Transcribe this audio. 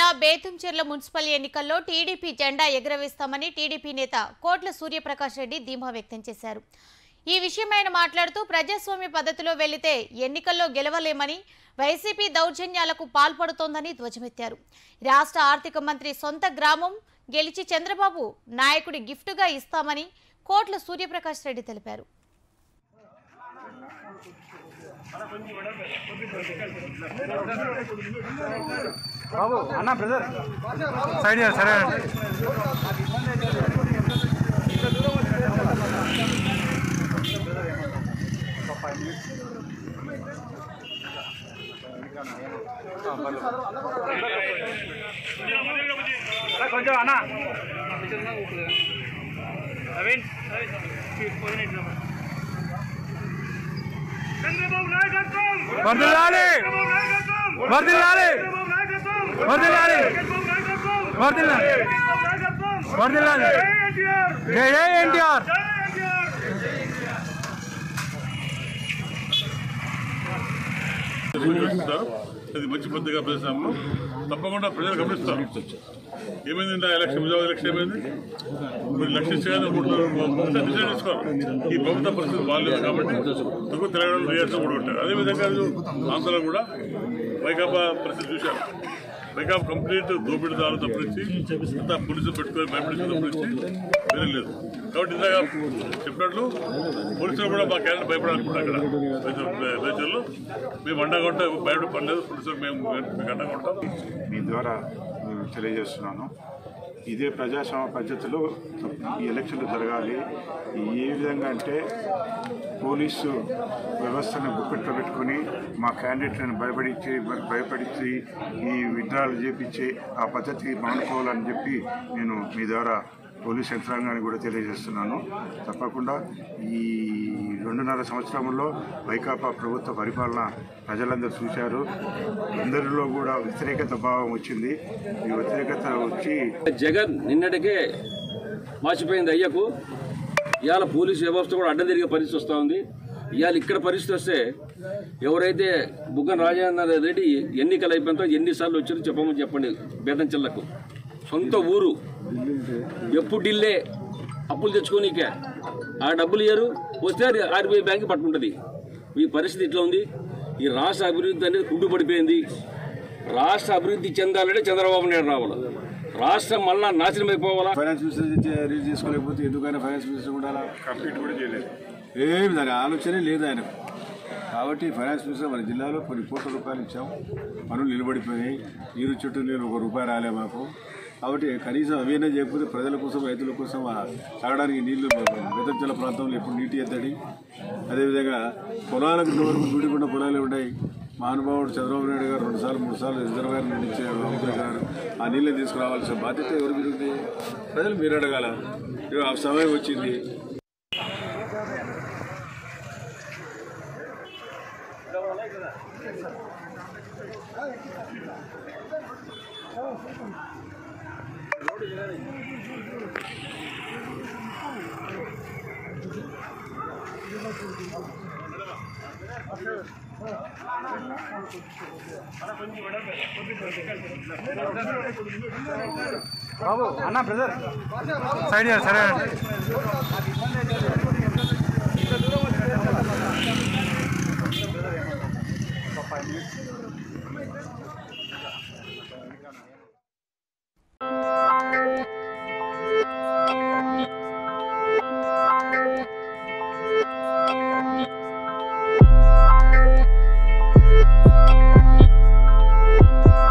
Betamcherla municipal ఎన్నికల్లో TDP జెండా ఎగురవేస్తామని TDP నేత కోట్ల సూర్యప్రకాష్ రెడ్డి ధీమా వ్యక్తం చేశారు ఈ విషయమై ఆయన మాట్లాడుతూ ప్రజాస్వామ్య పద్ధతిలో వెళితే ఎన్నికల్లో గెలవలేమని వైసీపీ దౌర్జన్యాలకు పాల్పడుతోందని ధ్వజమెత్తారు రాష్ట్ర ఆర్థిక మంత్రి సొంత గ్రామం గెలిచి చంద్రబాబు నాయకుడి గిఫ్ట్గా ఇస్తామని కోట్ల సూర్యప్రకాష్ రెడ్డి తెలిపారు బాబు అన్న బ్రదర్ సైడ్ ఇయ్యాలి, సరే కొంచెం అన్న నవీన్ వర్దిల్లాలి వర్దిల్లాలి వర్దిల్లాలి వర్దిల్లాలి వర్దిల్లాలి జై జై ఎన్టీఆర్ గమనిస్తారు అది మంచి పద్ధతిగా ప్రదేశంలో తప్పకుండా ప్రజలు గమనిస్తారు ఏమైందంటే ఆ ఎలక్షన్ నిజాం ఎలక్షన్ ఏమైంది మీరు లక్ష్యం చేయాలని అనుకుంటున్నారు ఒకసారి డిసైడ్ చేసుకోవాలి ఈ ప్రభుత్వ పరిస్థితి బాగాలేదు కాబట్టి ఎందుకు తెలంగాణ రియాక్షన్ కూడా ఉంటారు అదేవిధంగా ఆంధ్రలో కూడా వైకాపా పరిస్థితి చూశారు వైకాపా కంప్లీట్ దోపిడీదారు తప్పించి అంతా పోలీసులు పెట్టుకొని భయపడించి తప్పించి వేరే లేదు కాబట్టి ఇందాక చెప్పినట్లు పోలీసులు కూడా మా క్యాండిడేట్ భయపడాలనుకుంటారు అక్కడ బేచర్లు మేము అండగా ఉంటాం భయపడే పని లేదు పోలీసులు మేము మీకు అండగా ఉంటాం మీ ద్వారా నేను తెలియజేస్తున్నాను ఇదే ప్రజాస్వామ్య పద్ధతిలో ఈ ఎలక్షన్లు జరగాలి ఏ విధంగా అంటే పోలీసు వ్యవస్థను గుప్పెట్లో పెట్టుకొని మా క్యాండిడేట్లను భయపడించి భయపడించి ఈ విడ్రాలు చేపించి ఆ పద్ధతి మానుకోవాలని చెప్పి నేను మీ ద్వారా పోలీస్ యంత్రాంగాన్ని కూడా తెలియజేస్తున్నాను తప్పకుండా ఈ రెండున్నర సంవత్సరంలో వైకాపా ప్రభుత్వ పరిపాలన ప్రజలందరూ చూశారు అందరిలో కూడా వ్యతిరేకత భావం వచ్చింది ఈ వ్యతిరేకత వచ్చి జగన్ నిన్నటికే మార్చిపోయింది అయ్యకు ఇవాళ పోలీసు వ్యవస్థ కూడా అడ్డం తిరిగే పరిస్థితి వస్తూ ఉంది ఇవాళ ఇక్కడ పరిస్థితి వస్తే ఎవరైతే బుగ్గన రాజేంద్ర రెడ్డి ఎన్నికలు అయిపోయినంతో ఎన్నిసార్లు వచ్చారో చెప్పమని చెప్పండి బేదంచెల్లకు సొంత ఊరు ఎప్పుడు ఢిల్లే అప్పులు తెచ్చుకోనీకే ఆ డబ్బులు ఇయ్యరు వస్తే అది ఆర్బీఐ బ్యాంక్ పట్టుకుంటుంది ఈ పరిస్థితి ఇట్లా ఉంది ఈ రాష్ట్ర అభివృద్ధి అనేది కుంటుపడిపోయింది రాష్ట్ర అభివృద్ధి చెందాలంటే చంద్రబాబు నాయుడు రావాలి రాష్ట్రం మళ్ళా నాశనం అయిపోవాలా ఫైనాన్స్ మినిస్టర్ రిలీజ్ చేసుకోలేకపోతే ఎందుకైనా ఫైనాన్స్ మినిస్టర్ ఉండాలా కంప్లీట్ కూడా చేయలేదు ఏమి దాని ఆలోచనే లేదు ఆయనకు కాబట్టి ఫైనాన్స్ మినిస్టర్ మన జిల్లాలో కొన్ని కోట్ల రూపాయలు ఇచ్చాం పనులు నిలబడిపోయాయి నీరు చుట్టూ నీరు ఒక రూపాయి రాలే మాకు కాబట్టి కనీసం అవైనా చేయకపోతే ప్రజల కోసం రైతుల కోసం ఆ తాగడానికి నీళ్లు బెదంచెల ప్రాంతంలో ఎప్పుడు నీటి ఎద్దడి అదేవిధంగా పొలాలకు ఇంతవరకు దూడికుండా పొలాలు ఉన్నాయి మహానుభావుడు చంద్రబాబు నాయుడు గారు రెండు సార్లు మూడు సార్లు రిజర్వాయర్ నిర్మించారు రామకృష్ణ గారు ఆ నీళ్ళని తీసుకురావాల్సిన బాధ్యత ఎవరి మీద ఉంది ప్రజలు మీరు అడగాల ఇదిగో ఆ సమయం వచ్చింది బాబు అన్న బ్రదర్ సైడ్ ఇయ్యాలి, సరే